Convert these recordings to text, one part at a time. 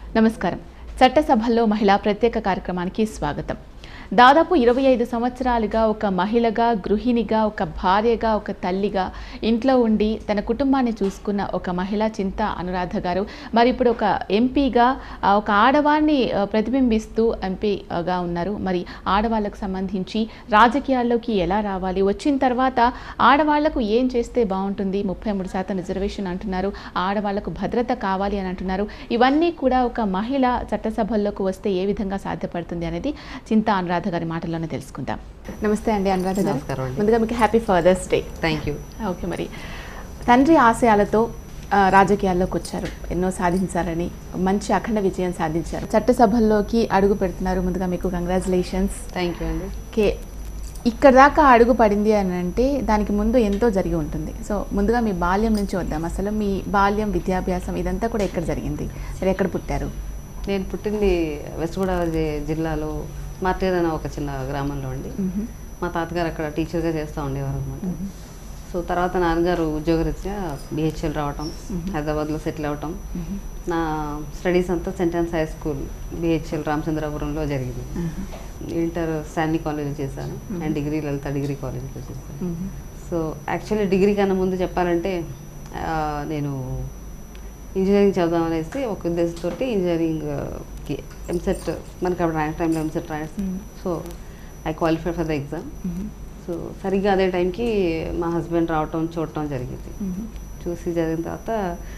నమస్కారం చట్టసభల్లో మహిళా ప్రత్యేక కార్యక్రమానికి స్వాగతం దాదాపు ఇరవై ఐదు సంవత్సరాలుగా ఒక మహిళగా గృహిణిగా ఒక భార్యగా ఒక తల్లిగా ఇంట్లో ఉండి తన కుటుంబాన్ని చూసుకున్న ఒక మహిళ చింత అనురాధ గారు మరి ఇప్పుడు ఒక ఎంపీగా ఆ, ఒక ఆడవారిని ఆ, ప్రతిబింబిస్తూ ఎంపీగా ఉన్నారు మరి ఆడవాళ్ళకు సంబంధించి రాజకీయాల్లోకి ఎలా రావాలి వచ్చిన తర్వాత ఆడవాళ్లకు ఏం చేస్తే బాగుంటుంది ముప్పై మూడు శాతం రిజర్వేషన్ అంటున్నారు ఆడవాళ్లకు భద్రత కావాలి అని అంటున్నారు ఇవన్నీ కూడా ఒక మహిళ చట్టసభల్లోకి వస్తే ఏ విధంగా సాధ్యపడుతుంది అనేది చింత అనురాధ గారి మాటల్లోనే తెలుసుకుందాం నమస్తే అండి అనురాధ గారు నమస్కారం అండి. ముందుగా మీకు happy father's day thank you okay మరి తండ్రి ఆశయాలతో ఆ, రాజకీయాల్లోకి వచ్చారు ఎన్నో సాధించారని మంచి అఖండ విజయం సాధించారు చట్టసభల్లోకి అడుగు పెడుతున్నారు ముందుగా మీకు కంగ్రాచులేషన్స్ థ్యాంక్ యూ అండి ఓకే ఇక్కడ దాకా అడుగు పడింది అని అంటే దానికి ముందు ఎంతో జరిగి ఉంటుంది సో ముందుగా మీ బాల్యం నుంచి వద్దాం అసలు మీ బాల్యం విద్యాభ్యాసం ఇదంతా కూడా ఎక్కడ జరిగింది మీరు ఎక్కడ పుట్టారు నేను పుట్టింది వెస్ట్ గోదావరి జి- జిల్లాలో మార్టేర్ అనే ఒక చిన్న గ్రామంలో అండి మా తాతగారు అక్కడ టీచర్గా చేస్తూ ఉండేవారు అనమాట సో తర్వాత నాన్నగారు ఉద్యోగరీత్యా బిహెచ్ఎల్ రావటం హైదరాబాద్లో సెటిల్ అవ్వటం నా స్టడీస్ అంతా సెంటెన్స్ హై స్కూల్ బిహెచ్ఎల్ రామచంద్రపురంలో జరిగింది ఇంటర్ స్టాన్లీ కాలేజ్ చేశాను అండ్ డిగ్రీ లలిత డిగ్రీ కాలేజ్లో చేశాను సో యాక్చువల్లీ డిగ్రీ కన్నా ముందు చెప్పాలంటే ఆ, నేను ఇంజనీరింగ్ చదువుదాం అనేసి ఒక ఉద్దేశంతో ఇంజనీరింగ్కి ఎంసెట్ మనకి అప్పుడు రాయని టైంలో ఎంసెట్ రాయాల్సి so I qualify for the exam so సరిగ్గా అదే టైంకి మా హస్బెండ్ రావటం చూడటం జరిగింది చూసి జరిగిన తర్వాత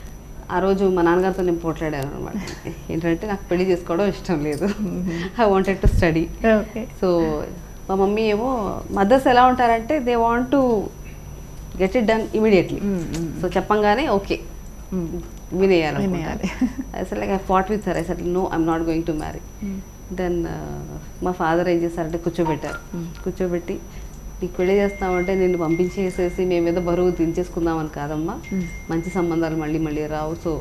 ఆ రోజు మా నాన్నగారితో నేను పోట్లాడాను అనమాట ఏంటంటే నాకు పెళ్లి చేసుకోవడం ఇష్టం లేదు I wanted to study okay so మా మమ్మీ ఏమో మదర్స్ ఎలా ఉంటారంటే they want to get it done immediately so చెప్పంగానే ఓకే వినేయాలి వినేయాలి. అసలు like I fought with sir I sir no I'm not going to marry then మా father ఏం చేశారంటే కూర్చోబెట్టారు కూర్చోబెట్టి నీకు పెళ్లి చేస్తామంటే నిన్ను పంపించేసేసి మేమేదో బరువు దించేసుకుందామని కాదమ్మా మంచి సంబంధాలు మళ్ళీ మళ్ళీ రావు సో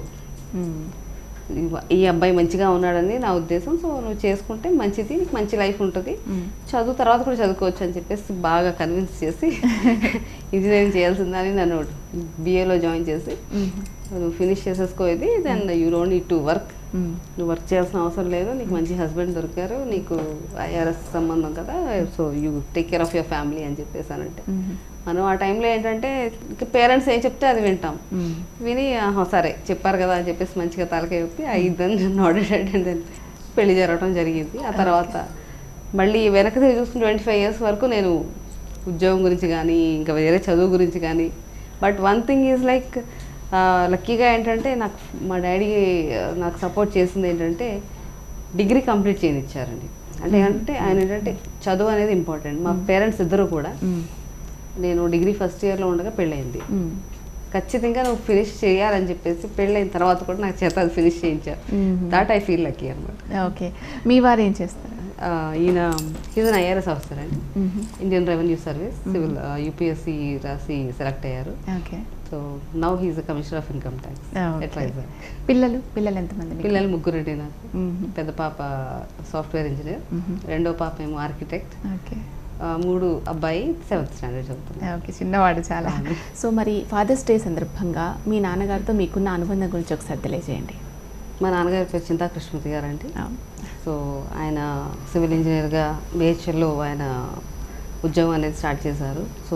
ఇవ- ఈ అబ్బాయి మంచిగా ఉన్నాడని నా ఉద్దేశం సో నువ్వు చేసుకుంటే మంచిది నీకు మంచి లైఫ్ ఉంటుంది చదువు తర్వాత కూడా చదువుకోవచ్చు అని చెప్పేసి బాగా కన్విన్స్ చేసి ఇంజనీరింగ్ చేయాల్సిందని నన్ను బిఏలో జాయిన్ చేసి నువ్వు ఫినిష్ చేసేసుకో ఇది then you don't need to work నువ్వు వర్క్ చేయాల్సిన అవసరం లేదు నీకు మంచి హస్బెండ్ దొరికారు నీకు ఐఆర్ఎస్ సంబంధం కదా so you take care of your family అని చెప్పేసానంటే మనం ఆ టైంలో ఏంటంటే పేరెంట్స్ ఏం చెప్తే అది వింటాం విని "ఆహా, సరే చెప్పారు కదా అని చెప్పేసి మంచిగా తలకాయ చెప్పి ఆ ఇద్దరు నాడెడ్ అండ్ దెన్ పెళ్లి జరగడం జరిగింది ఆ తర్వాత మళ్ళీ వెనక తిరిగి చూసుకుని ట్వంటీ ఫైవ్ ఇయర్స్ వరకు నేను ఉద్యోగం గురించి కానీ ఇంకా వేరే చదువు గురించి కానీ but one thing is like లక్కీగా ఏంటంటే నాకు మా డాడీ నాకు సపోర్ట్ చేసింది ఏంటంటే డిగ్రీ కంప్లీట్ చేయనిచ్చారండి అంటే అంటే ఆయన ఏంటంటే చదువు అనేది ఇంపార్టెంట్ మా పేరెంట్స్ ఇద్దరు కూడా నేను డిగ్రీ ఫస్ట్ ఇయర్లో ఉండగా పెళ్ళయింది ఖచ్చితంగా నువ్వు ఫినిష్ చేయాలని చెప్పేసి పెళ్ళైన తర్వాత కూడా నాకు చేత అది ఫినిష్ చేయించారు దాట్ ఐ ఫీల్ లక్కీ అనమాట ఓకే మీ వారు ఏం చేస్తారు ఈయన ఈజ్ అన్ ఐఆర్ఎస్ ఆఫీసర్ అండి Indian revenue service civil UPSC రాసి సెలెక్ట్ అయ్యారు okay so now he's a commissioner of income tax advisor పిల్లలు పిల్లలు ఎంతమంది మీకు? పిల్లలు ముగ్గురండి నాకు మ్మ్. పెద్ద పాప సాఫ్ట్వేర్ ఇంజనీర్ రెండో పాప ఏమో ఆర్కిటెక్ట్ ఓకే మూడు అబ్బాయి సెవెంత్ స్టాండర్డ్ చదువుతున్నారు ఓకే చిన్నవాడు చాలా సో మరి ఫాదర్స్ డే సందర్భంగా మీ నాన్నగారితో మీకున్న అనుబంధం గురించి ఒకసారి తెలియజేయండి మా నాన్నగారి పేరు చింతా కృష్ణమూర్తి గారు అండి ఆ, సో ఆయన సివిల్ ఇంజనీర్గా బిహెచ్ఎల్లో ఆయన ఉద్యోగం అనేది స్టార్ట్ చేశారు సో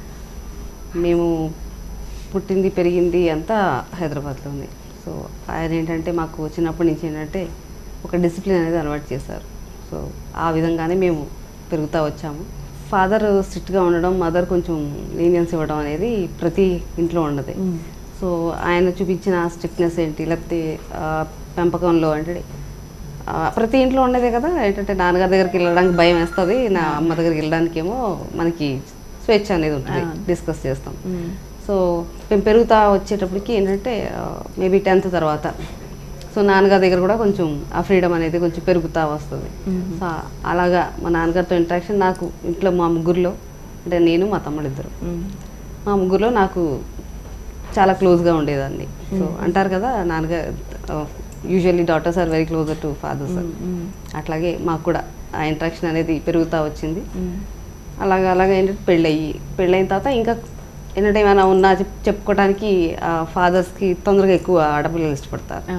మేము పుట్టింది పెరిగింది అంతా హైదరాబాద్లోనే సో ఆయన ఏంటంటే మాకు చిన్నప్పటి నుంచి ఏంటంటే ఒక డిసిప్లిన్ అనేది అలవాటు చేశారు సో ఆ విధంగానే మేము పెరుగుతూ వచ్చాము ఫాదర్ స్ట్రిక్ట్గా ఉండడం మదర్ కొంచెం లీనియన్స్ ఇవ్వడం అనేది ప్రతి ఇంట్లో ఉండదు సో ఆయన చూపించిన స్ట్రిక్ట్నెస్ ఏంటి లేకపోతే ఆ, పెంపకంలో అంటే ఆ, ప్రతి ఇంట్లో ఉండేదే కదా ఏంటంటే నాన్నగారి దగ్గరికి వెళ్ళడానికి భయం వేస్తుంది నా అమ్మ దగ్గరికి వెళ్ళడానికి ఏమో మనకి స్వేచ్ఛ అనేది ఉంటుంది డిస్కస్ చేస్తాం సో మేము పెరుగుతా వచ్చేటప్పటికి ఏంటంటే మేబీ టెన్త్ తర్వాత సో నాన్నగారి దగ్గర కూడా కొంచెం ఆ ఫ్రీడమ్ అనేది కొంచెం పెరుగుతూ వస్తుంది సో అలాగా మా నాన్నగారితో ఇంట్రాక్షన్ నాకు ఇంట్లో మా ముగ్గురులో అంటే నేను మా తమ్ముడు ఇద్దరు మా ముగ్గురులో నాకు చాలా క్లోజ్గా ఉండేదాన్ని సో అంటారు కదా నాన్నగారు usually daughters are very closer to fathers అట్లాగే మాకు కూడా ఆ ఇంట్రాక్షన్ అనేది పెరుగుతూ వచ్చింది అలాగా అలాగా ఏంటంటే పెళ్ళయ్యి పెళ్ళైన తర్వాత ఇంకా ఏంటంటే ఏమైనా ఉన్నా చెప్ చెప్పుకోవడానికి ఫాదర్స్కి తొందరగా ఎక్కువ ఆడపిల్లలు ఇష్టపడతారు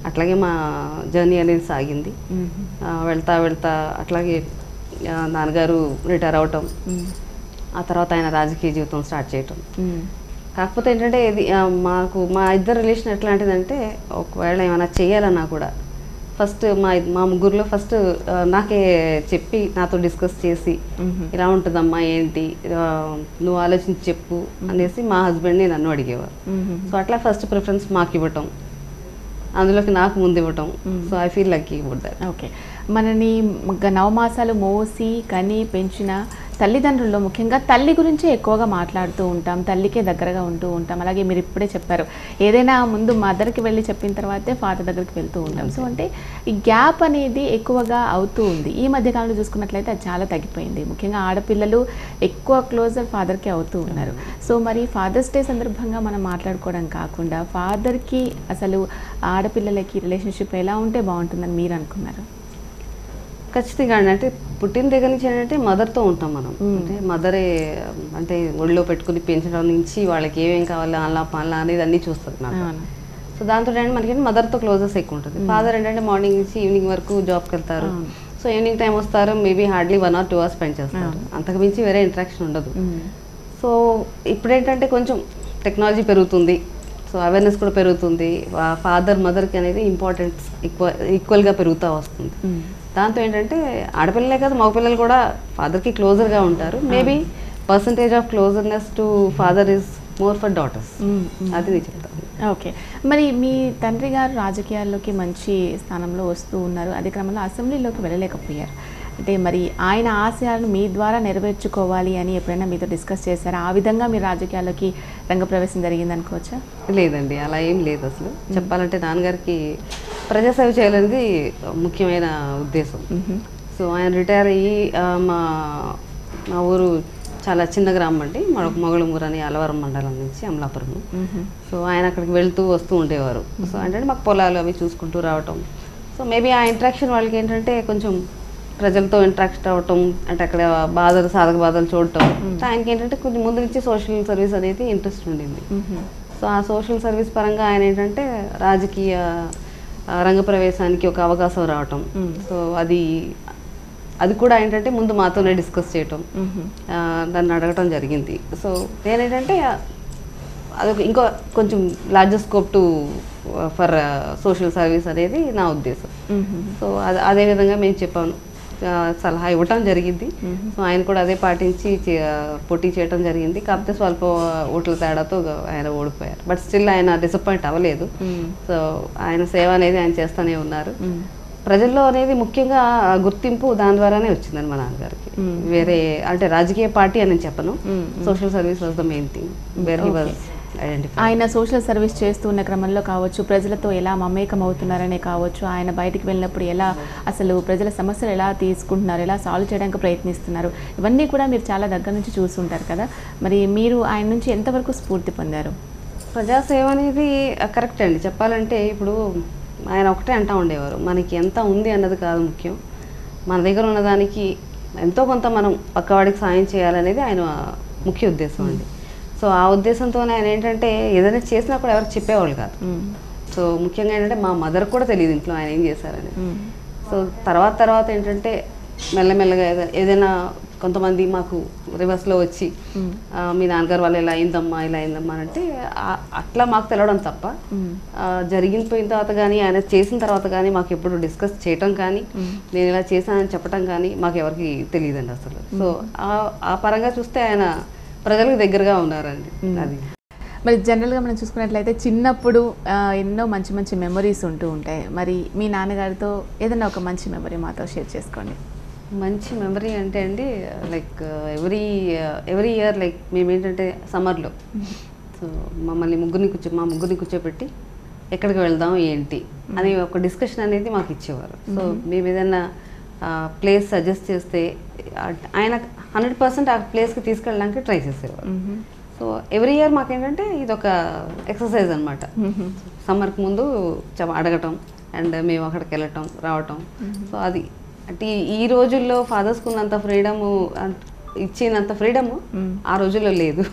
అట్లాగే మా జర్నీ అనేది సాగింది మ్మ్. ఆ, వెళ్తా వెళ్తా అట్లాగే ఆ, నాన్నగారు రిటైర్ అవటం మ్మ్. ఆ తర్వాత ఆయన రాజకీయ జీవితం స్టార్ట్ చేయటం మ్మ్. కాకపోతే ఏంటంటే ఇది ఆ, మాకు మా ఇద్దరు రిలేషన్ ఎట్లాంటిదంటే ఒకవేళ ఏమైనా చేయాలన్నా కూడా ఫస్ట్ మా ఇద్- మా ముగ్గురులో ఫస్ట్ నాకే చెప్పి నాతో డిస్కస్ చేసి మ్మ్. ఇలా ఉంటుందమ్మా ఏంటి ఆ, నువ్వు ఆలోచించి చెప్పు అనేసి మా హస్బెండ్ని నన్ను అడిగేవారు మ్మ్. సో అట్లా ఫస్ట్ ప్రిఫరెన్స్ మాకు ఇవ్వటం అందులోకి నాకు ముందు ఇవ్వటం Mm. So I feel lucky about that okay మనని గ- నవమాసాలు మోసి కని పెంచిన తల్లిదండ్రుల్లో ముఖ్యంగా తల్లి గురించే ఎక్కువగా మాట్లాడుతూ ఉంటాం తల్లికే దగ్గరగా ఉంటూ ఉంటాం అలాగే మీరు ఇప్పుడే చెప్పారు ఏదైనా ముందు మదర్కి వెళ్ళి చెప్పిన తర్వాతే ఫాదర్ దగ్గరికి వెళ్తూ ఉంటాం సో అంటే ఈ గ్యాప్ అనేది ఎక్కువగా అవుతూ ఉంది ఈ మధ్య కాలంలో చూసుకున్నట్లయితే అది చాలా తగ్గిపోయింది ముఖ్యంగా ఆడపిల్లలు ఎక్కువ క్లోజర్ ఫాదర్కి అవుతూ ఉన్నారు సో మరి ఫాదర్స్ డే సందర్భంగా మనం మాట్లాడుకోవడం కాకుండా ఫాదర్కి అసలు ఆడపిల్లలకి రిలేషన్షిప్ ఎలా ఉంటే బాగుంటుందని మీరు అనుకున్నారు ఖచ్చితంగా అండి అంటే పుట్టిన దగ్గర నుంచి ఏంటంటే మదర్తో ఉంటాం మనం Mm. అంటే మదరే అంటే ఒళ్ళో పెట్టుకుని పెంచడం నుంచి వాళ్ళకి ఏమేం కావాలి అలా పనులు అనేది అన్నీ చూస్తుంది నాకు అవును. సో దాంతో ఏంటంటే మనకి మదర్తో క్లోజెస్ ఎక్కువ ఉంటుంది ఫాదర్ ఏంటంటే మార్నింగ్ నుంచి ఈవినింగ్ వరకు జాబ్కి వెళ్తారు అవును. సో ఈవినింగ్ టైం వస్తారు maybe hardly one or two hours spend చేస్తారు అవును. అంతకు మించి వేరే ఇంట్రాక్షన్ ఉండదు మ్మ్. సో ఇప్పుడు ఏంటంటే కొంచెం టెక్నాలజీ పెరుగుతుంది సో అవేర్నెస్ కూడా పెరుగుతుంది ఫాదర్ మదర్కి అనేది ఇంపార్టెన్స్ ఈక్వల్ ఈక్వల్గా పెరుగుతూ వస్తుంది మ్మ్. దాంతో ఏంటంటే ఆడపిల్లలే కాదు మగపిల్లలు కూడా ఫాదర్కి క్లోజర్గా ఉంటారు maybe percentage of closerness to father is more for daughters మ్మ్. మ్మ్. అది నేను చెప్తాను ఓకే మరి మీ తండ్రి గారు రాజకీయాల్లోకి మంచి స్థానంలో వస్తూ ఉన్నారు అదే క్రమంలో అసెంబ్లీలోకి వెళ్ళలేకపోయారు అంటే మరి ఆయన ఆశయాలను మీ ద్వారా నెరవేర్చుకోవాలి అని ఎప్పుడైనా మీతో డిస్కస్ చేశారా ఆ విధంగా మీరు రాజకీయాల్లోకి రంగప్రవేశం జరిగింది అనుకోవచ్చా లేదండి అలా ఏం లేదు అసలు చెప్పాలంటే నాన్నగారికి ప్రజాసేవ చేయాలనేది ముఖ్యమైన ఉద్దేశం సో ఆయన రిటైర్ అయ్యి ఆ, మా మా ఊరు చాలా చిన్న గ్రామం అండి మొగ మొగళమూరు అని అలవరం మండలం నుంచి అమలాపురం సో ఆయన అక్కడికి వెళ్తూ వస్తూ ఉండేవారు సో అంటే మాకు పొలాలు అవి చూసుకుంటూ రావటం సో మేబీ ఆ ఇంట్రాక్షన్ వాళ్ళకి ఏంటంటే కొంచెం ప్రజలతో ఇంట్రాక్ట్ అవ్వటం అంటే అక్కడ బాధలు సాధక బాధలు చూడటం ఆయనకి ఏంటంటే కొంచెం ముందు నుంచి సోషల్ సర్వీస్ అనేది ఇంట్రెస్ట్ ఉండింది సో ఆ సోషల్ సర్వీస్ పరంగా ఆయన ఏంటంటే రాజకీయ ఆ, రంగ ప్రవేశానికి ఒక అవకాశం రావటం Mm. సో అది అది కూడా ఏంటంటే ముందు మాతోనే డిస్కస్ చేయటం ఆ, నన్ను అడగటం జరిగింది సో నేనేంటంటే ఆ, అదొక ఇంకో కొంచెం larger scope to for social service అనేది నా ఉద్దేశం సో అది అదే విధంగా మేము చెప్పాను ఆ, సలహా ఇవ్వటం జరిగింది సో ఆయన కూడా అదే పాటించి చే- పోటీ చేయటం జరిగింది కాకపోతే స్వల్ప ఓట్ల తేడాతో ఆయన ఓడిపోయారు బట్ స్టిల్ ఆయన డిసప్పాయింట్ అవ్వలేదు సో ఆయన సేవ అనేది ఆయన చేస్తూనే ఉన్నారు ప్రజల్లో అనేది ముఖ్యంగా ఆ గుర్తింపు దాని ద్వారానే వచ్చిందని మా నాన్నగారికి Mm. వేరే అంటే రాజకీయ పార్టీ అని నేను చెప్పను Mm, social service was the main thing where he was identify ఆయన సోషల్ సర్వీస్ చేస్తున్న క్రమంలో కావచ్చు ప్రజలతో ఎలా మమేకం అవుతున్నారనే కావచ్చు ఆయన బయటికి వెళ్ళినప్పుడు ఎలా అసలు ప్రజల సమస్యలు ఎలా తీసుకుంటున్నారు ఎలా సాల్వ్ చేయడానికి ప్రయత్నిస్తున్నారు ఇవన్నీ కూడా మీరు చాలా దగ్గర నుంచి చూస్తుంటారు కదా మరి మీరు ఆయన నుంచి ఎంతవరకు స్ఫూర్తి పొందారు ప్రజాసేవ అనేది కరెక్ట్ అండి చెప్పాలంటే ఇప్పుడు ఆయన ఒకటే అంటా ఉండేవారు మనకి ఎంత ఉంది అన్నది కాదు ముఖ్యం మన దగ్గర ఉన్నదానికి ఎంతో కొంత మనం పక్కవాడికి సాయం చేయాలనేది ఆయన ముఖ్య ఉద్దేశం అండి సో ఆ ఉద్దేశంతోనే ఆయన ఏంటంటే ఏదైనా చేసినా కూడా ఎవరికి చెప్పేవాళ్ళు కాదు మ్మ్. సో ముఖ్యంగా ఏంటంటే మా మదర్ కూడా తెలియదు ఇంట్లో ఆయన ఏం చేశారని మ్మ్. సో తర్వాత తర్వాత ఏంటంటే మెల్లమెల్లగా ఏద- ఏదైనా కొంతమంది మాకు రివర్స్లో వచ్చి మ్మ్. ఆ, మీ నాన్నగారు వాళ్ళు ఇలా అయిందమ్మా ఇలా అయిందమ్మా అని అంటే ఆ- అట్లా మాకు తెలవడం తప్ప మ్మ్. ఆ, జరిగిపోయిన తర్వాత కానీ ఆయన చేసిన తర్వాత కానీ మాకు ఎప్పుడు డిస్కస్ చేయటం కానీ మ్మ్. నేను ఇలా చేశానని చెప్పటం కానీ మాకు ఎవరికి తెలియదండి అసలు సో ఆ- ఆ పరంగా చూస్తే ఆయన ప్రజలకు దగ్గరగా ఉన్నారండి మ్మ్. అది మరి జనరల్గా మనం చూసుకున్నట్లయితే చిన్నప్పుడు ఆ, ఎన్నో మంచి మంచి మెమరీస్ ఉంటూ ఉంటాయి మరి మీ నాన్నగారితో ఏదైనా ఒక మంచి మెమరీ మాతో షేర్ చేసుకోండి మంచి మెమరీ అంటే అండి like every every year like మేము ఏంటంటే సమ్మర్లో సో మమ్మల్ని ముగ్గురిని కూర్చో మా ముగ్గురిని కూర్చోబెట్టి ఎక్కడికి వెళ్దాం ఏంటి అని ఒక డిస్కషన్ అనేది మాకు ఇచ్చేవారు సో మేము ఏదైనా ప్లేస్ సజెస్ట్ చేస్తే ఆ- ఆయన హండ్రెడ్ పర్సెంట్ ఆ ప్లేస్కి తీసుకెళ్ళడానికి ట్రై చేసేవారు మ్మ్. సో ఎవ్రీ ఇయర్ మాకేంటంటే ఇది ఒక ఎక్సర్సైజ్ అనమాట మ్మ్. సమ్మర్కి ముందు చ- అడగటం అండ్ మేము అక్కడికి వెళ్ళటం రావటం సో అది అంటే ఈ- ఈ రోజుల్లో ఫాదర్స్కి ఉన్నంత ఫ్రీడము ఇచ్చినంత ఫ్రీడము మ్మ్. ఆ రోజుల్లో లేదు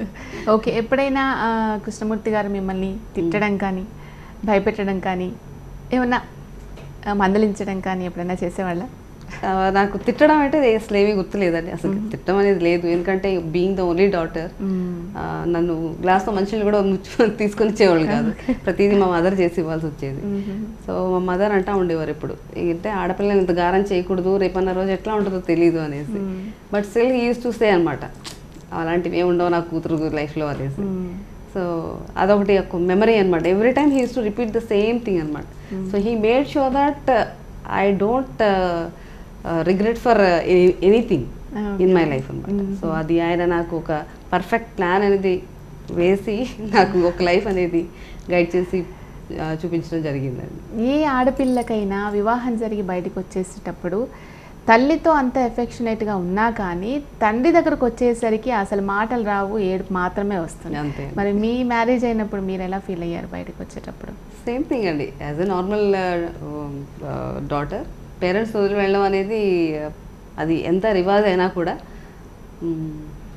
ఓకే ఎప్పుడైనా ఆ, కృష్ణమూర్తి గారు మిమ్మల్ని తిట్టడం కానీ భయపెట్టడం కానీ ఏమన్నా ఆ, మందలించడం కానీ ఎప్పుడైనా చేసేవాళ్ళ ఆ, నాకు తిట్టడం అంటే అసలు ఏమీ గుర్తులేదండి అసలు తిట్టడం అనేది లేదు ఎందుకంటే బీయింగ్ ద ఓన్లీ డాటర్ నన్ను గ్లాస్లో మనుషులు కూడా ముచ్చు తీసుకొని ఇచ్చేవాళ్ళు కాదు ప్రతిదీ మా మదర్ చేసి ఇవ్వాల్సి వచ్చేది సో మా మదర్ అంటా ఉండేవారు ఎప్పుడు అంటే ఆడపిల్లని ఇంత గారం చేయకూడదు రేపన్న రోజు ఎట్లా ఉంటుందో తెలియదు అనేసి but still use to say అనమాట అలాంటివి ఏమి ఉండవు నా కూతురు లైఫ్లో అనేసి సో అదొకటి ఒక మెమరీ అనమాట every time he's to repeat the same thing అనమాట so he made sure that I don't regret for anything in my life అనమాట సో అది ఆయన నాకు ఒక పర్ఫెక్ట్ ప్లాన్ అనేది వేసి నాకు ఒక లైఫ్ అనేది గైడ్ చేసి ఆ, చూపించడం జరిగిందండి ఏ ఆడపిల్లకైనా వివాహం జరిగి బయటకు వచ్చేసేటప్పుడు తల్లితో అంత ఎఫెక్షనేట్గా ఉన్నా కానీ తండ్రి దగ్గరకు వచ్చేసరికి అసలు మాటలు రావు ఏడుపు మాత్రమే వస్తుంది అంతే మరి మీ మ్యారేజ్ అయినప్పుడు మీరు ఎలా ఫీల్ అయ్యారు బయటకు వచ్చేటప్పుడు సేమ్ థింగ్ అండి as a normal daughter parents వదిలి వెళ్ళడం అనేది uh, అది ఎంత రివాజ్ అయినా కూడా మ్,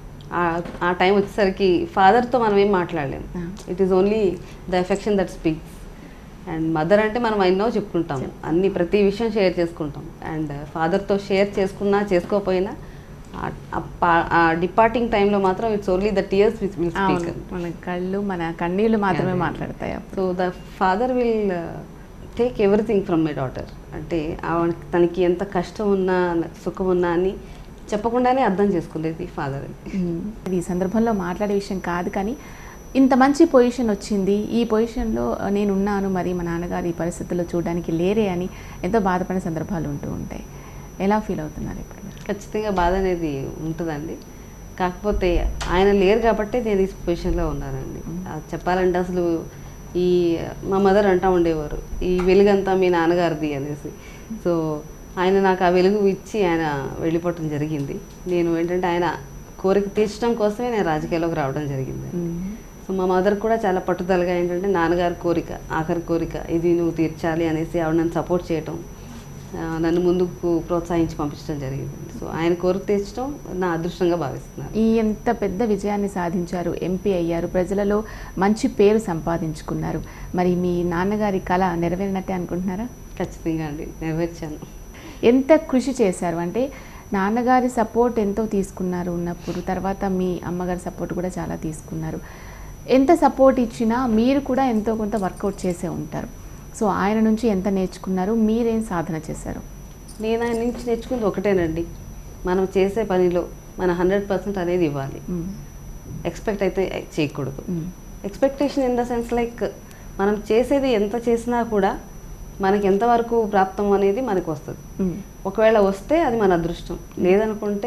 ఆ- ఆ టైం వచ్చేసరికి ఫాదర్తో మనం ఏం మాట్లాడలేము Ah. It is only the affection that speaks and mother అంటే మనం ఎన్నో చెప్పుకుంటాం అన్ని ప్రతి విషయం షేర్ చేసుకుంటాం అండ్ ఫాదర్తో షేర్ చేసుకున్నా చేసుకోకపోయినా ఆ- ఆ పా- ఆ డిపార్టింగ్ టైంలో మాత్రం it's only the tears which will speak అవును మన కళ్ళు మన కన్నీళ్ళు మాత్రమే మాట్లాడతాయి అప్పుడు so the father will take everything from my daughter అంటే ఆవిడ తనకి ఎంత కష్టం ఉన్నా సుఖం ఉన్నా అని చెప్పకుండానే అర్థం చేసుకునేది ఫాదర్ మ్మ్. ఇది ఈ సందర్భంలో మాట్లాడే విషయం కాదు కానీ ఇంత మంచి పొజిషన్ వచ్చింది ఈ పొజిషన్లో నేను ఉన్నాను మరి మా నాన్నగారు ఈ పరిస్థితుల్లో చూడడానికి లేరే అని ఎంతో బాధపడిన సందర్భాలు ఉంటూ ఉంటాయి ఎలా ఫీల్ అవుతున్నారు ఇప్పుడు మీరు? ఖచ్చితంగా బాధ అనేది ఉంటుందండి కాకపోతే ఆయన లేరు కాబట్టి నేను ఈ పొజిషన్లో ఉన్నానండి అది చెప్పాలంటే అసలు ఈ మా మదర్ అంటా ఉండేవారు ఈ వెలుగంతా మీ నాన్నగారిది అనేసి సో ఆయన నాకు ఆ వెలుగు ఇచ్చి ఆయన వెళ్ళిపోవటం జరిగింది నేను ఏంటంటే ఆయన కోరిక తీర్చడం కోసమే నేను రాజకీయాల్లోకి రావడం జరిగింది సో మా మదర్ కూడా చాలా పట్టుదలగా ఏంటంటే నాన్నగారి కోరిక ఆఖరి కోరిక ఇది నువ్వు తీర్చాలి అనేసి ఆవిడ నన్ను సపోర్ట్ చేయటం ఆ, నన్ను ముందుకు ప్రోత్సహించి పంపించడం జరిగింది సో ఆయన కోరిక తీర్చడం నా అదృష్టంగా భావిస్తున్నాను ఈ ఎంత పెద్ద విజయాన్ని సాధించారు ఎంపీ అయ్యారు ప్రజలలో మంచి పేరు సంపాదించుకున్నారు మరి మీ నాన్నగారి కళ నెరవేరినట్టే అనుకుంటున్నారా ఖచ్చితంగా అండి నెరవేర్చాను ఎంత కృషి చేశారు అంటే నాన్నగారి సపోర్ట్ ఎంతో తీసుకున్నారు ఉన్నప్పుడు తర్వాత మీ అమ్మగారి సపోర్ట్ కూడా చాలా తీసుకున్నారు ఎంత సపోర్ట్ ఇచ్చినా మీరు కూడా ఎంతో కొంత వర్కౌట్ చేసే ఉంటారు సో ఆయన నుంచి ఎంత నేర్చుకున్నారు మీరేం సాధన చేశారు నేను ఆయన నుంచి నేర్చుకుంది ఒకటేనండి మనం చేసే పనిలో మన హండ్రెడ్ పర్సెంట్ అనేది ఇవ్వాలి మ్మ్. ఎక్స్పెక్ట్ అయితే చేయకూడదు మ్మ్. Expectation in the sense like మనం చేసేది ఎంత చేసినా కూడా మనకి ఎంతవరకు ప్రాప్తం అనేది మనకు వస్తుంది మ్మ్. ఒకవేళ వస్తే అది మన అదృష్టం లేదనుకుంటే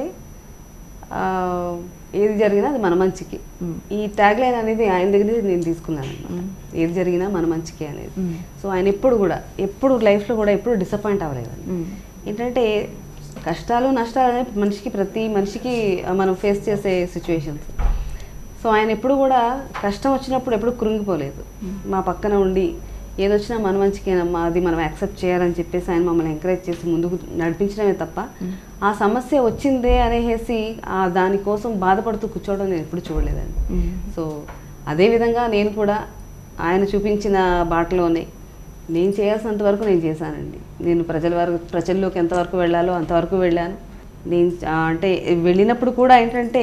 ఆ, ఏది జరిగినా అది మన మంచికి మ్మ్. ఈ ట్యాగ్ లైన్ అనేది ఆయన దగ్గర నుంచి నేను తీసుకున్నాను మ్మ్. ఏది జరిగినా మన మంచికి అనేది మ్మ్. సో ఆయన ఎప్పుడు కూడా ఎప్పుడు లైఫ్లో కూడా ఎప్పుడు డిసప్పాయింట్ అవ్వలేదండి మ్మ్. ఏంటంటే కష్టాలు నష్టాలు అనేవి మనిషికి ప్రతి మనిషికి ఆ, మనం ఫేస్ చేసే సిచ్యువేషన్స్ సో ఆయన ఎప్పుడు కూడా కష్టం వచ్చినప్పుడు ఎప్పుడు కృంగిపోలేదు మా పక్కన ఉండి ఏదొచ్చినా మన మంచికేనమ్మా అది మనం యాక్సెప్ట్ చేయాలని చెప్పేసి ఆయన మమ్మల్ని ఎంకరేజ్ చేసి ముందుకు నడిపించడమే తప్ప ఆ సమస్య వచ్చిందే అనేసి ఆ దానికోసం బాధపడుతూ కూర్చోవడం నేను ఎప్పుడు చూడలేదండి మ్మ్. సో అదేవిధంగా నేను కూడా ఆయన చూపించిన బాటలోనే నేను చేయాల్సినంత వరకు నేను చేశానండి నేను ప్రజల వరకు ప్రజల్లోకి ఎంతవరకు వెళ్ళాలో అంతవరకు వెళ్ళాను నేను ఆ, అంటే వెళ్ళినప్పుడు కూడా ఏంటంటే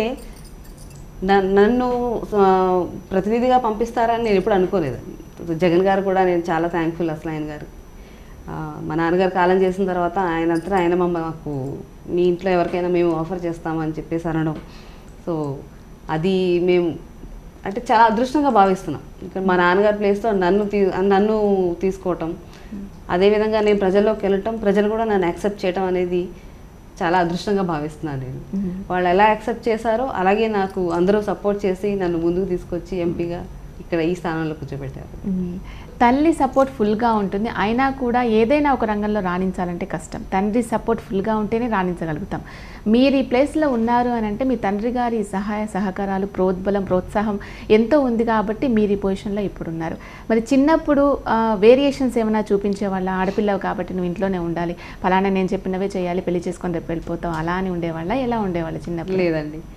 న- నన్ను ఆ, ప్రతినిధిగా పంపిస్తారని నేను ఎప్పుడు అనుకోలేదండి జగన్ గారు కూడా నేను చాలా థ్యాంక్ఫుల్ అసలు ఆయన గారు ఆ, మా నాన్నగారు కాలం చేసిన తర్వాత ఆయన అంతా ఆయన మమ్మ మాకు మీ ఇంట్లో ఎవరికైనా మేము ఆఫర్ చేస్తామని చెప్పేసి అనడం సో అది మేము అంటే చాలా అదృష్టంగా భావిస్తున్నాం ఇక్కడ మా నాన్నగారి ప్లేస్లో నన్ను తీ నన్ను తీసుకోవటం అదేవిధంగా నేను ప్రజల్లోకి వెళ్ళటం ప్రజలు కూడా నన్ను యాక్సెప్ట్ చేయటం అనేది చాలా అదృష్టంగా భావిస్తున్నాను నేను మ్మ్. వాళ్ళు ఎలా యాక్సెప్ట్ చేశారో అలాగే నాకు అందరూ సపోర్ట్ చేసి నన్ను ముందుకు తీసుకొచ్చి ఎంపీగా ఇక్కడ ఈ స్థానంలో కూర్చోబెట్టారు మ్మ్. తల్లి సపోర్ట్ ఫుల్గా ఉంటుంది అయినా కూడా ఏదైనా ఒక రంగంలో రాణించాలంటే కష్టం తండ్రి సపోర్ట్ ఫుల్గా ఉంటేనే రాణించగలుగుతాం మీరు ఈ ప్లేస్లో ఉన్నారు అని అంటే మీ తండ్రి గారి సహాయ సహకారాలు ప్రోద్బలం ప్రోత్సాహం ఎంతో ఉంది కాబట్టి మీరు ఈ పొజిషన్లో ఇప్పుడు ఉన్నారు మరి చిన్నప్పుడు వేరియేషన్స్ ఏమైనా చూపించే వాళ్ళ ఆడపిల్లవు కాబట్టి నువ్వు ఇంట్లోనే ఉండాలి ఫలానా నేను చెప్పినవే చేయాలి పెళ్లి చేసుకొని రేపు వెళ్ళిపోతావు అలా అని ఉండేవాళ్ళ ఎలా ఉండేవాళ్ళు చిన్నప్పుడు లేదండి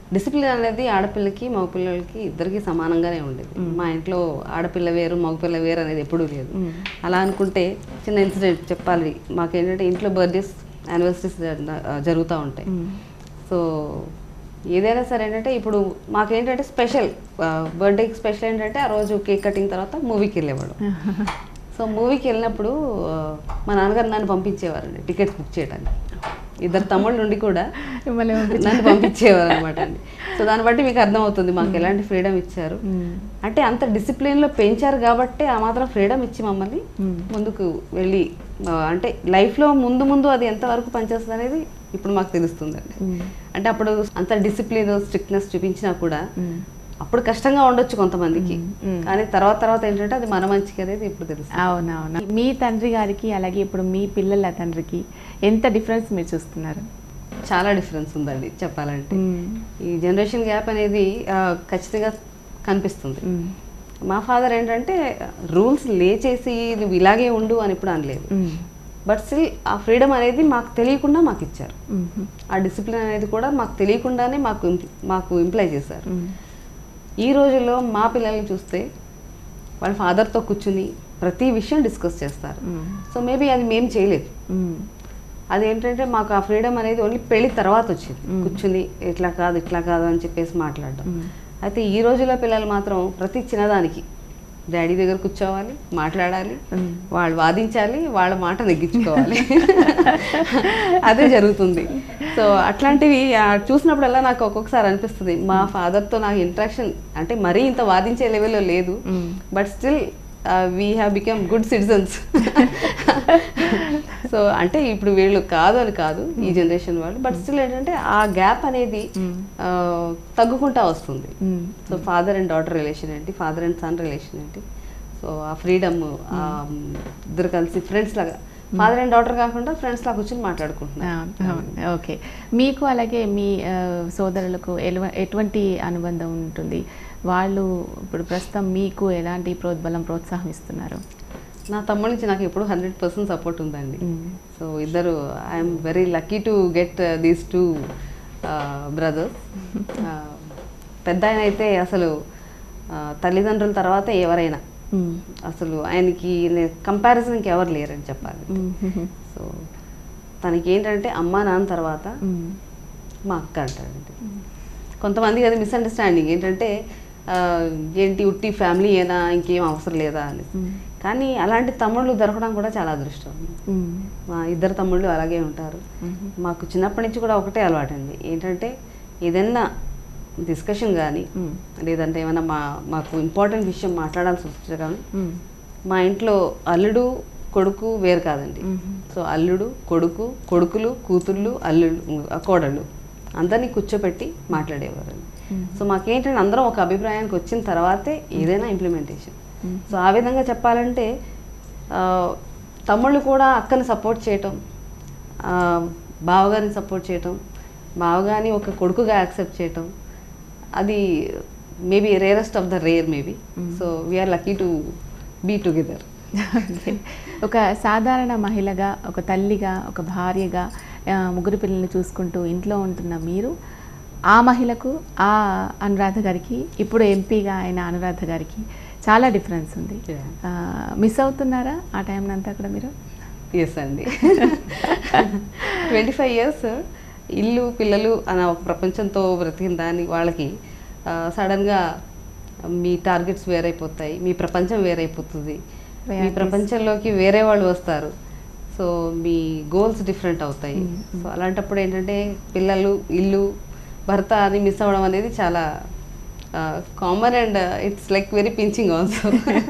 డిసిప్లిన్ అనేది ఆడపిల్లకి మగ పిల్లలకి ఇద్దరికి సమానంగానే ఉండేది మా ఇంట్లో ఆడపిల్ల వేరు మగపిల్ల వేరు అనేది ఎప్పుడూ లేదు అలా అనుకుంటే చిన్న ఇన్సిడెంట్ చెప్పాలి మాకేంటంటే ఇంట్లో బర్త్డేస్ యానివర్సరీస్ జరుగుతూ ఉంటాయి సో ఏదైనా సరే ఏంటంటే ఇప్పుడు మాకేంటంటే స్పెషల్ బర్త్డేకి స్పెషల్ ఏంటంటే ఆ రోజు కేక్ కటింగ్ తర్వాత మూవీకి వెళ్ళేవాడు సో మూవీకి వెళ్ళినప్పుడు ఆ, మా నాన్నగారు నన్ను పంపించేవారండి టికెట్స్ బుక్ చేయడానికి ఇద్దరు తమ్ముళ్ళు నుండి కూడా మిమ్మల్ని పంపించారు. నన్ను పంపించేవారు అనమాట అండి సో దాన్ని బట్టి మీకు అర్థమవుతుంది మాకు ఎలాంటి ఫ్రీడమ్ ఇచ్చారు మ్మ్. అంటే అంత డిసిప్లిన్లో పెంచారు కాబట్టి ఆ మాత్రం ఫ్రీడమ్ ఇచ్చి మమ్మల్ని మ్మ్. ముందుకు వెళ్ళి ఆ, అంటే లైఫ్లో ముందు ముందు అది ఎంతవరకు పనిచేస్తుంది అనేది ఇప్పుడు మాకు తెలుస్తుందండి మ్మ్. అంటే అప్పుడు అంత డిసిప్లిన్ స్ట్రిక్ట్నెస్ చూపించినా కూడా మ్మ్. అప్పుడు కష్టంగా ఉండొచ్చు కొంతమందికి మ్మ్. కానీ తర్వాత తర్వాత ఏంటంటే అది మన మంచికి అనేది ఇప్పుడు తెలుస్తుంది అవునవును మీ తండ్రి గారికి అలాగే ఇప్పుడు మీ పిల్లల తండ్రికి ఎంత డిఫరెన్స్ మీరు చూస్తున్నారు చాలా డిఫరెన్స్ ఉందండి చెప్పాలంటే మ్మ్. ఈ జనరేషన్ గ్యాప్ అనేది ఆ, ఖచ్చితంగా కనిపిస్తుంది మ్మ్. మా ఫాదర్ ఏంటంటే రూల్స్ లేచేసి నువ్వు ఇలాగే ఉండు అని ఇప్పుడు అనలేదు మ్మ్. బట్ స్టిల్ ఆ ఫ్రీడమ్ అనేది మాకు తెలియకుండా మాకు ఇచ్చారు మ్మ్. ఆ డిసిప్లిన్ అనేది కూడా మాకు తెలియకుండానే మాకు ఇంప్- మాకు ఇంప్లై చేశారు మ్మ్. ఈ రోజుల్లో మా పిల్లల్ని చూస్తే వాళ్ళ ఫాదర్తో కూర్చుని ప్రతి విషయం డిస్కస్ చేస్తారు మ్మ్. సో మేబీ అది మేము చేయలేదు మ్మ్. అదేంటంటే మాకు ఆ ఫ్రీడమ్ అనేది ఓన్లీ పెళ్లి తర్వాత వచ్చింది మ్మ్. కూర్చుని ఇట్లా కాదు ఇట్లా కాదు అని చెప్పేసి మాట్లాడడం మ్మ్. అయితే ఈ రోజుల్లో పిల్లలు మాత్రం ప్రతి చిన్నదానికి డాడీ దగ్గర కూర్చోవాలి మాట్లాడాలి మ్మ్. వాళ్ళు వాదించాలి వాళ్ళ మాట నెగ్గించుకోవాలి అదే జరుగుతుంది సో అట్లాంటివి ఆ, చూసినప్పుడల్లా నాకు ఒక్కొక్కసారి అనిపిస్తుంది మా ఫాదర్తో నాకు ఇంట్రాక్షన్ అంటే మరీ ఇంత వాదించే లెవెల్లో లేదు మ్మ్. But still we have become good citizens so అంటే ఇప్పుడు వీళ్ళు కాదు అని కాదు ఈ జనరేషన్ వాళ్ళు బట్ స్టిల్ ఏంటంటే ఆ గ్యాప్ అనేది మ్మ్. ఆ, తగ్గుకుంటా వస్తుంది మ్మ్. So father and daughter relation ఏంటి ఫాదర్ అండ్ సన్ రిలేషన్ ఏంటి సో ఆ ఫ్రీడమ్ ఇద్దరు కలిసి ఫ్రెండ్స్ లాగా ఫాదర్ అండ్ డాటర్ కాకుండా ఫ్రెండ్స్ లాగా కూర్చొని మాట్లాడుకుంటున్నారు ఆ, అవును. ఓకే మీకు అలాగే మీ ఆ, సోదరులకు ఎలువ- ఎటువంటి అనుబంధం ఉంటుంది వాళ్ళు ఇప్పుడు ప్రస్తుతం మీకు ఎలాంటి ప్రోద్బలం ప్రోత్సాహం ఇస్తున్నారు నా తమ్ముడి నుంచి నాకు ఎప్పుడు హండ్రెడ్ పర్సెంట్ సపోర్ట్ ఉందండి మ్మ్. సో ఇద్దరు I'm very lucky to get these two brothers పెద్ద ఆయన అయితే అసలు ఆ, తల్లిదండ్రుల తర్వాత ఎవరైనా మ్మ్. అసలు ఆయనకి కంపారిజన్కి ఎవరు లేరని చెప్పాలి మ్మ్. సో తనకి ఏంటంటే అమ్మ నాన్న తర్వాత మ్మ్. మా అక్క అంటాడండి కొంతమందికి అది మిస్అండర్స్టాండింగ్ ఏంటంటే ఆ, ఏంటి ఉట్టి ఫ్యామిలీ ఏనా ఇంకేం అవసరం లేదా అని మ్మ్. కానీ అలాంటి తమ్ముళ్ళు దొరకడం కూడా చాలా అదృష్టం మ్మ్. మా ఇద్దరు తమ్ముళ్ళు అలాగే ఉంటారు మ్మ్. మాకు చిన్నప్పటి నుంచి కూడా ఒకటే అలవాటండి ఏంటంటే ఏదైనా డిస్కషన్ కానీ మ్మ్. లేదంటే ఏమైనా మా మాకు ఇంపార్టెంట్ విషయం మాట్లాడాల్సి వస్తే కానీ మ్మ్. మా ఇంట్లో అల్లుడు కొడుకు వేరు కాదండి మ్మ్. సో అల్లుడు కొడుకు కొడుకులు కూతుళ్ళు అల్లుడు కోడళ్ళు అందరినీ కూర్చోపెట్టి మాట్లాడేవారండి మ్మ్. సో మాకేంటంటే అందరం ఒక అభిప్రాయానికి వచ్చిన తర్వాతే ఏదైనా ఇంప్లిమెంటేషన్ మ్మ్. సో ఆ విధంగా చెప్పాలంటే ఆ, తమ్ముళ్ళు కూడా అక్కని సపోర్ట్ చేయటం ఆ, బావగారిని సపోర్ట్ చేయటం బావగారిని ఒక కొడుకుగా యాక్సెప్ట్ చేయటం అది maybe rarest of the rare maybe Mm. So we are lucky to be together okay. ఒక సాధారణ మహిళగా ఒక తల్లిగా ఒక భార్యగా ఆ, ముగ్గురు పిల్లల్ని చూసుకుంటూ ఇంట్లో ఉంటున్న మీరు ఆ మహిళకు ఆ అనురాధ గారికి ఇప్పుడు ఎంపీగా అయిన అనురాధ గారికి చాలా డిఫరెన్స్ ఉంది Yeah. మిస్ అవుతున్నారా ఆ టైం అంతా కూడా మీరు ఎస్ అండి ట్వంటీ ఫైవ్ ఇయర్స్ ఇల్లు పిల్లలు అన్న ఒక ప్రపంచంతో బ్రతికిన దాన్ని వాళ్ళకి సడన్గా మీ టార్గెట్స్ వేరైపోతాయి మీ ప్రపంచం వేరైపోతుంది మీ Realities. ప్రపంచంలోకి వేరే వాళ్ళు వస్తారు సో మీ గోల్స్ డిఫరెంట్ అవుతాయి Mm, mm. సో అలాంటప్పుడు ఏంటంటే పిల్లలు ఇల్లు భర్త అని మిస్ అవ్వడం అనేది చాలా common and it's like very pinching also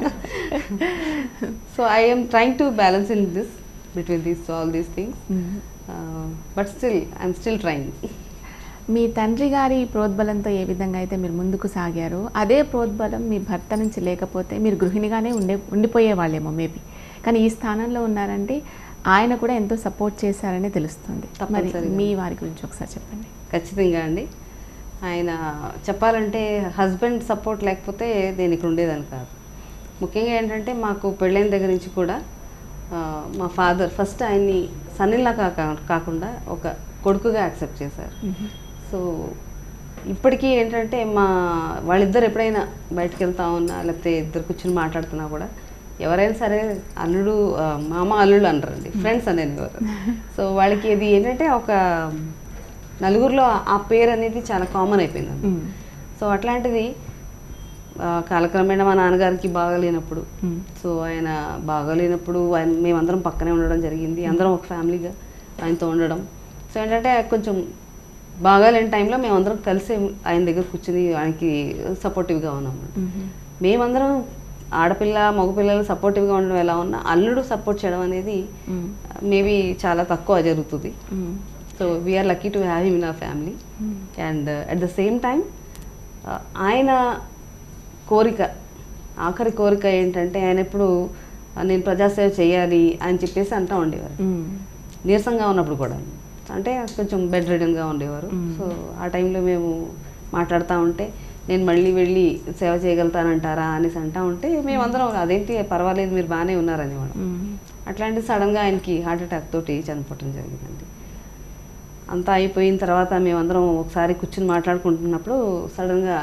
so I am trying to balance in this between these all these things but still I'm still trying మీ తండ్రి గారి ప్రోద్బలంతో ఏ విధంగా అయితే మీరు ముందుకు సాగారో అదే ప్రోద్బలం మీ భర్త నుంచి లేకపోతే మీరు గృహిణిగానే ఉండే ఉండిపోయే వాళ్ళేమో మేబీ కానీ ఈ స్థానంలో ఉన్నారంటే ఆయన కూడా ఎంతో సపోర్ట్ చేశారని తెలుస్తుంది మరి తప్పనిసరిగా. మీ వారి గురించి ఒకసారి చెప్పండి ఖచ్చితంగా అండి ఆయన చెప్పాలంటే హస్బెండ్ సపోర్ట్ లేకపోతే నేను ఇక్కడ ఉండేదాన్ని కాదు ముఖ్యంగా ఏంటంటే మాకు పెళ్ళైన దగ్గర నుంచి కూడా ఆ, మా ఫాదర్ ఫస్ట్ ఆయన్ని సన్నిలా కాక కాకుండా ఒక కొడుకుగా యాక్సెప్ట్ చేశారు సో ఇప్పటికీ ఏంటంటే మా వాళ్ళిద్దరు ఎప్పుడైనా బయటకు వెళ్తా ఉన్నా లేకపోతే ఇద్దరు కూర్చుని మాట్లాడుతున్నా కూడా ఎవరైనా సరే అల్లుడు ఆ, మామ అల్లుడు అంటారండి ఫ్రెండ్స్ అనేది ఎవరు సో వాళ్ళకి ఇది ఏంటంటే ఒక నలుగురిలో ఆ పేరు అనేది చాలా కామన్ అయిపోయింది మ్మ్. సో అట్లాంటిది ఆ, కాలక్రమేణా మా నాన్నగారికి బాగాలేనప్పుడు మ్మ్. సో ఆయన బాగాలేనప్పుడు ఆయన మేమందరం పక్కనే ఉండడం జరిగింది అందరం ఒక ఫ్యామిలీగా ఆయనతో ఉండడం సో ఏంటంటే కొంచెం బాగాలేని టైంలో మేమందరం కలిసి ఆయన దగ్గర కూర్చుని ఆయనకి సపోర్టివ్గా ఉన్నాం మ్మ్. మేమందరం ఆడపిల్ల మగపిల్లలు సపోర్టివ్గా ఉండడం ఎలా ఉన్నా అల్లుడు సపోర్ట్ చేయడం అనేది మ్మ్. మేబీ చాలా తక్కువ జరుగుతుంది మ్మ్. So we are lucky to have him in our family and at the same time ఆయన కోరిక ఆఖరి కోరిక ఏంటంటే ఆయన ఎప్పుడు "ఆ, నేను ప్రజాసేవ చేయాలి అని చెప్పేసి అంటూ ఉండేవారు మ్మ్. నీరసంగా ఉన్నప్పుడు కూడా అంటే కొంచెం బెడ్ రిడన్గా ఉండేవారు Mm. సో ఆ టైంలో మేము మాట్లాడుతూ ఉంటే నేను మళ్ళీ వెళ్ళి సేవ చేయగలుగుతానంటారా అనేసి అంటా ఉంటే మేమందరం అదేంటి పర్వాలేదు మీరు బాగానే ఉన్నారనేవాడు మ్మ్. అట్లాంటి సడన్గా ఆయనకి హార్ట్ అటాక్ తోటి చనిపోవటం జరిగిందండి అంతా అయిపోయిన తర్వాత మేమందరం ఒకసారి కూర్చుని మాట్లాడుకుంటున్నప్పుడు సడన్గా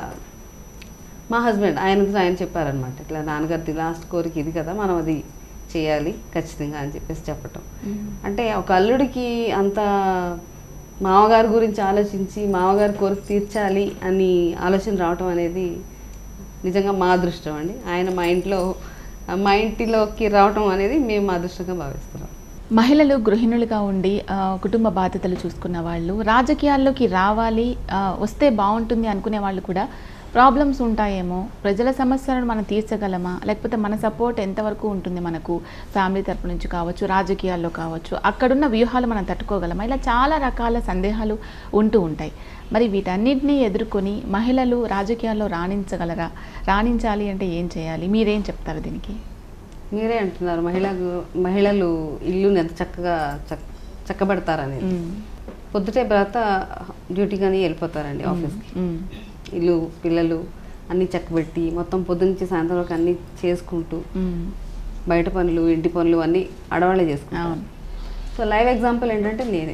మా హస్బెండ్ ఆయన ఆయన చెప్పారనమాట ఇట్లా నాన్నగారిది లాస్ట్ కోరిక ఇది కదా మనం అది చేయాలి ఖచ్చితంగా అని చెప్పేసి చెప్పటం మ్మ్. అంటే ఒక అల్లుడికి అంత మామగారి గురించి ఆలోచించి మామగారి కోరిక తీర్చాలి అని ఆలోచన రావటం అనేది నిజంగా మా అదృష్టం అండి ఆయన మా ఇంట్లో మా ఇంటిలోకి రావటం అనేది మేము మా అదృష్టంగా భావిస్తున్నాం మహిళలు గృహిణులుగా ఉండి ఆ, కుటుంబ బాధ్యతలు చూసుకున్న వాళ్ళు రాజకీయాల్లోకి రావాలి ఆ, వస్తే బాగుంటుంది అనుకునే వాళ్ళు కూడా ప్రాబ్లమ్స్ ఉంటాయేమో ప్రజల సమస్యలను మనం తీర్చగలమా లేకపోతే మన సపోర్ట్ ఎంతవరకు ఉంటుంది మనకు ఫ్యామిలీ తరపు నుంచి కావచ్చు రాజకీయాల్లో కావచ్చు అక్కడున్న వ్యూహాలు మనం తట్టుకోగలమా ఇలా చాలా రకాల సందేహాలు ఉంటూ ఉంటాయి మరి వీటన్నిటినీ ఎదుర్కొని మహిళలు రాజకీయాల్లో రాణించగలరా రాణించాలి అంటే ఏం చేయాలి మీరేం చెప్తారు దీనికి మీరే అంటున్నారు మహిళలు మహిళలు ఇల్లుని ఎంత చక్కగా చక్ చక్కబెడతారనేది మ్మ్. పొద్దుటే భర్త డ్యూటీ కానీ వెళ్ళిపోతారండి ఆఫీస్కి మ్మ్. ఇల్లు పిల్లలు అన్నీ చక్కబెట్టి మొత్తం పొద్దునుంచి సాయంత్రం వరకు అన్నీ చేసుకుంటూ మ్మ్. బయట పనులు ఇంటి పనులు అన్నీ ఆడవాళ్ళే చేసుకుంటారు అవును సో లైవ్ ఎగ్జాంపుల్ ఏంటంటే నేనే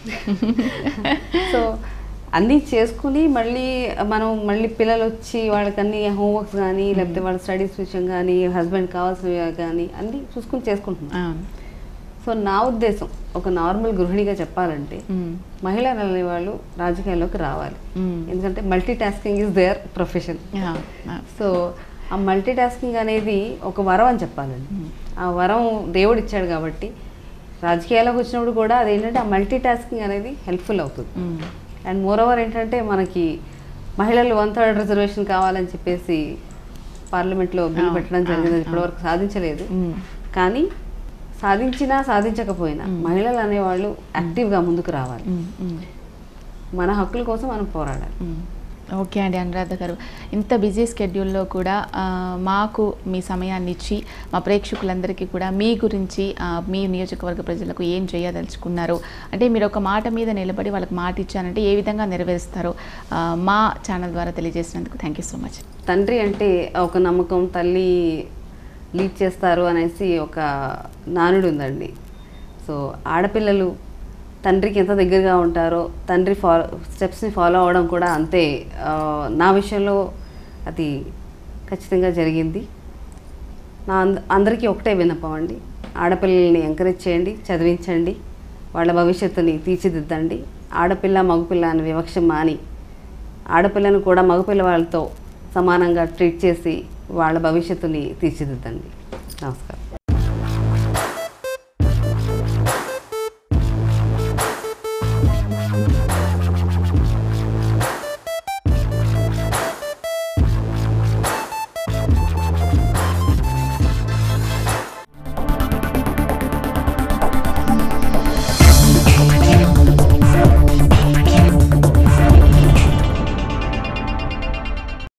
సో అన్నీ చేసుకుని మళ్ళీ మనం మళ్ళీ పిల్లలు వచ్చి వాళ్ళకి అన్ని హోంవర్క్స్ కానీ లేకపోతే వాళ్ళ స్టడీస్ విషయం కానీ హస్బెండ్ కావాల్సినవి కానీ అన్నీ చూసుకుని చేసుకుంటున్నాం అవును సో నా ఉద్దేశం ఒక నార్మల్ గృహిణిగా చెప్పాలంటే మ్మ్. మహిళలు అనేవాళ్ళు రాజకీయాల్లోకి రావాలి మ్మ్. ఎందుకంటే multitasking is their profession yeah, yeah. So ఆ మల్టీ టాస్కింగ్ అనేది ఒక వరం అని చెప్పాలండి మ్మ్. ఆ వరం దేవుడు ఇచ్చాడు కాబట్టి రాజకీయాల్లోకి వచ్చినప్పుడు కూడా అదేంటంటే ఆ మల్టీ టాస్కింగ్ అనేది హెల్ప్ఫుల్ అవుతుంది మ్మ్. అండ్ మోర్ ఓవర్ ఏంటంటే మనకి మహిళలు వన్ థర్డ్ రిజర్వేషన్ కావాలని చెప్పేసి పార్లమెంట్లో బిల్ అవును, పెట్టడం జరిగింది అవును, ఇప్పటివరకు సాధించలేదు మ్మ్. కానీ సాధించినా సాధించకపోయినా మహిళలు అనేవాళ్ళు యాక్టివ్గా ముందుకు రావాలి మ్మ్. మ్మ్. మన హక్కుల కోసం మనం పోరాడాలి మ్మ్. ఓకే అండి అనురాధ గారు ఇంత బిజీ స్కెడ్యూల్లో కూడా ఆ, మాకు మీ సమయాన్ని ఇచ్చి మా ప్రేక్షకులందరికీ కూడా మీ గురించి ఆ, మీ నియోజకవర్గ ప్రజలకు ఏం చేయదలుచుకున్నారు అంటే మీరు ఒక మాట మీద నిలబడి వాళ్ళకి మాట ఇచ్చానంటే ఏ విధంగా నెరవేరుస్తారో ఆ, మా ఛానల్ ద్వారా తెలియజేసినందుకు థ్యాంక్ యూ సో మచ్ తండ్రి అంటే ఒక నమ్మకం తల్లి లీడ్ చేస్తారు అనేసి ఒక నానుడు ఉందండి సో ఆడపిల్లలు తండ్రికి ఎంత దగ్గరగా ఉంటారో తండ్రి ఫాలో స్టెప్స్ని ఫాలో అవ్వడం కూడా అంతే ఆ, నా విషయంలో అది ఖచ్చితంగా జరిగింది నా అంద అందరికీ ఒకటే విన్నపం అండి ఆడపిల్లల్ని ఎంకరేజ్ చేయండి చదివించండి వాళ్ళ భవిష్యత్తుని తీర్చిదిద్దండి ఆడపిల్ల మగపిల్ల అనే వివక్ష మాని ఆడపిల్లను కూడా మగపిల్ల వాళ్ళతో సమానంగా ట్రీట్ చేసి వాళ్ళ భవిష్యత్తుని తీర్చిదిద్దండి నమస్కారం